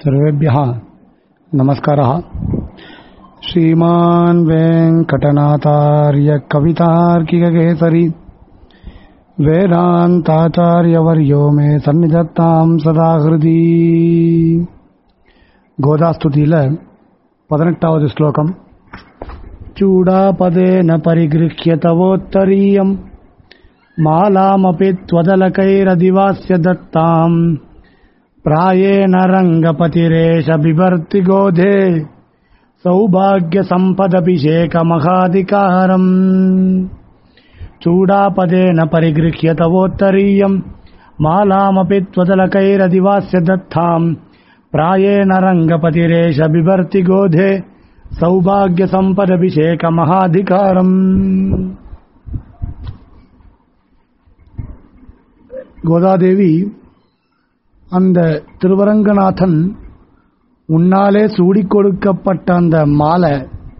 सर्वेभ्यः नमस्कारः श्रीमान् वेङ्कटनाथार्य कवितार्किककेसरी वेदान्ताचार्यवर्यो मे सन्निधत्तां सदा हृदि கோதாஸ்துதியில் பதினெட்டாவது ஸ்லோகம் चूडापदेन परिगृह्य तवोत्तरीयम् मालामपि त्वदलकैरदिवास्य दत्ताम् प्रायेण रङ्गपतिरेष बिभर्ति गोधे सौभाग्यसम्पदभिषेकमहाधिकारम् चूडापदेन परिगृह्य तवोत्तरीयम् मालामपि त्वदलकैरदिवास्य दत्ताम् प्रायेण रङ्गपतिरेष बिभर्ति गोधे सौभाग्यसम्पदभिषेकमहाधिकारम् கோதாதேவி அந்த திருவரங்கநாதன் உன்னாலே சூடிக் கொடுக்கப்பட்ட அந்த மாலை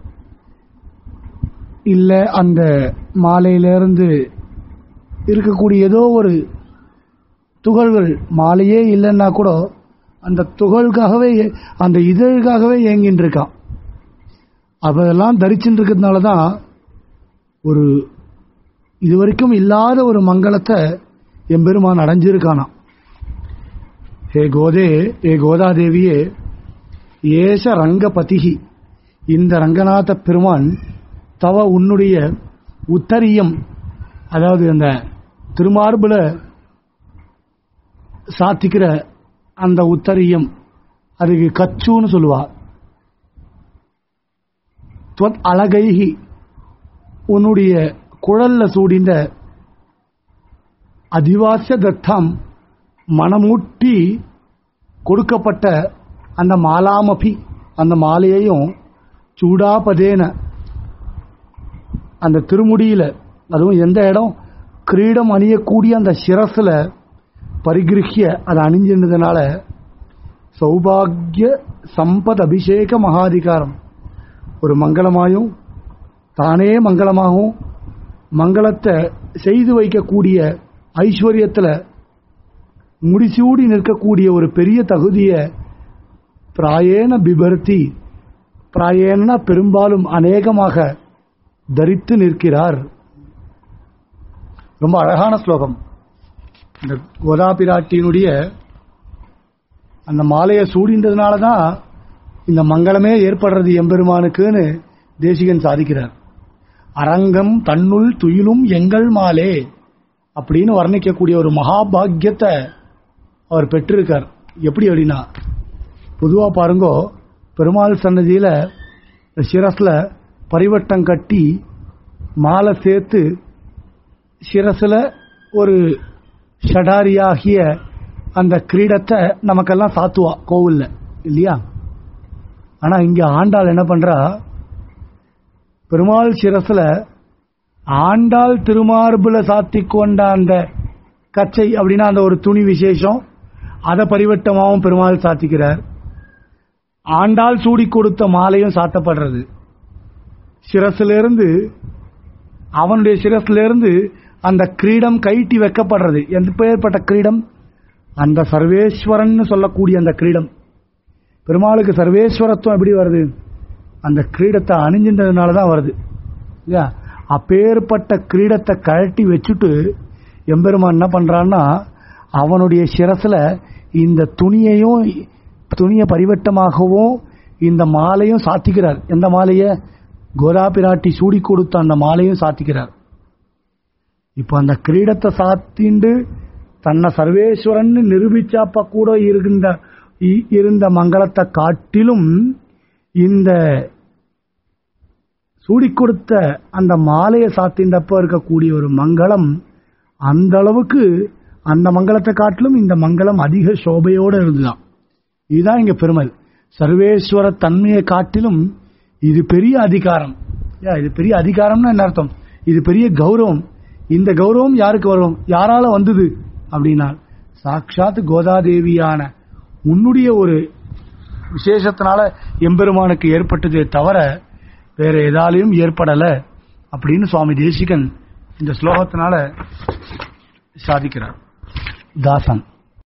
இல்ல அந்த மாலையிலிருந்து இருக்கக்கூடிய ஏதோ ஒரு துகள்கள் மாலையே இல்லைன்னா கூட அந்த துகள்காகவே அந்த இதழுக்காகவே ஏங்கின்னு இருக்கான் அதெல்லாம் தரிச்சுட்டு இருக்கிறதுனால தான் ஒரு இதுவரைக்கும் இல்லாத ஒரு மங்களத்தை எம்பெருமான் அடைஞ்சிருக்கானாம் ஹே கோதே ஏ கோதாதேவியே ஏஷ ரங்கபதிகி இந்த ரங்கநாத பெருமான் தவ உன்னுடைய உத்தரியம் அதாவது அந்த திருமார்புல சாத்திக்கிற அந்த உத்தரியம் அதுக்கு கச்சுன்னு சொல்லுவா துவத் அழகைகி உன்னுடைய குழல்ல சூடிந்த அதிவாசிய தத்தம் மனமூட்டி கொடுக்கப்பட்ட அந்த மாலாமபி அந்த மாலையையும் சூடாபதேன அந்த திருமுடியில அதுவும் எந்த இடம் கிரீடம் அணியக்கூடிய அந்த சிரஸ்ல பரிகிருஹிய அதை அணிஞ்சிருந்ததுனால சௌபாகிய சம்பத் அபிஷேக மகாதிகாரம் ஒரு மங்களமாயும் தானே மங்களமாகவும் மங்களத்தை செய்து வைக்கக்கூடிய ஐஸ்வர்யத்தில் முடிசூடி நிற்கக்கூடிய ஒரு பெரிய தகுதிய பிராயேன பிபர்த்தி பிராயேன பெரும்பாலும் அநேகமாக தரித்து நிற்கிறார் ரொம்ப அழகான ஸ்லோகம் இந்த கோதாபிராட்டியினுடைய அந்த மாலையை சூடின்றதுனால தான் இந்த மங்களமே ஏற்படுறது எம்பெருமானுக்குன்னு தேசிகன் சாதிக்கிறார் அரங்கம் தன்னுள் துயிலும் எங்கள் மாலே அப்படின்னு வர்ணிக்கக்கூடிய ஒரு மகாபாகியத்தை அவர் பெற்றிருக்கார் எப்படி அப்படின்னா பொதுவாக பாருங்கோ பெருமாள் சன்னதியில் சிரஸில் பரிவட்டம் கட்டி மாலை சேர்த்து சிரஸில் ஒரு ஷடாரியாகிய அந்த கிரீடத்தை நமக்கெல்லாம் சாத்துவா கோவிலில் இல்லையா ஆனால் இங்கே ஆண்டாள் என்ன பண்ணுறா பெருமாள் சிரஸில் ஆண்டாள் திருமார்புல சாத்தி கொண்ட அந்த கச்சை அப்படின்னா அந்த ஒரு துணி விசேஷம் அதை பரிவட்டமாகவும் பெருமாள் சாத்திக்கிறார் ஆண்டாள் சூடி கொடுத்த மாலையும் சாத்தப்படுறது சிரசிலிருந்து அவனுடைய சிரசிலிருந்து அந்த கிரீடம் கைட்டி வைக்கப்படுறது எந்த பெயர்பட்ட கிரீடம் அந்த சர்வேஸ்வரன் சொல்லக்கூடிய அந்த கிரீடம் பெருமாளுக்கு சர்வேஸ்வரத்துவம் எப்படி வருது அந்த கிரீடத்தை அணிஞ்சின்றதுனால தான் வருது இல்லையா அப்பேற்பட்ட கிரீடத்தை கழட்டி வச்சுட்டு எம்பெருமான் என்ன பண்றான்னா அவனுடைய சிரசில் இந்த துணியையும் துணியை பரிவட்டமாகவும் இந்த மாலையும் சாத்திக்கிறார் எந்த மாலையை கோதா பிராட்டி சூடி கொடுத்த அந்த மாலையும் சாத்திக்கிறார் இப்போ அந்த கிரீடத்தை சாத்திண்டு தன்னை சர்வேஸ்வரன் நிரூபிச்சாப்ப கூட இருந்த இருந்த மங்களத்தை காட்டிலும் இந்த சூடி கொடுத்த அந்த மாலையை சாத்தின்றப்ப இருக்கக்கூடிய ஒரு மங்களம் அந்த அளவுக்கு அந்த மங்களத்தை காட்டிலும் இந்த மங்களம் அதிக சோபையோடு இருந்துதான் இதுதான் இங்க பெருமை சர்வேஸ்வர தன்மையை காட்டிலும் இது பெரிய அதிகாரம் இது பெரிய அதிகாரம்னா என்ன அர்த்தம் இது பெரிய கௌரவம் இந்த கௌரவம் யாருக்கு வரும் யாரால வந்தது அப்படின்னா சாட்சாத் கோதாதேவியான உன்னுடைய ஒரு விசேஷத்தினால எம்பெருமானுக்கு ஏற்பட்டதே தவிர வேற எதாலையும் ஏற்படல அப்படின்னு சுவாமி தேசிகன் இந்த ஸ்லோகத்தினால சாதிக்கிறார் தாசன்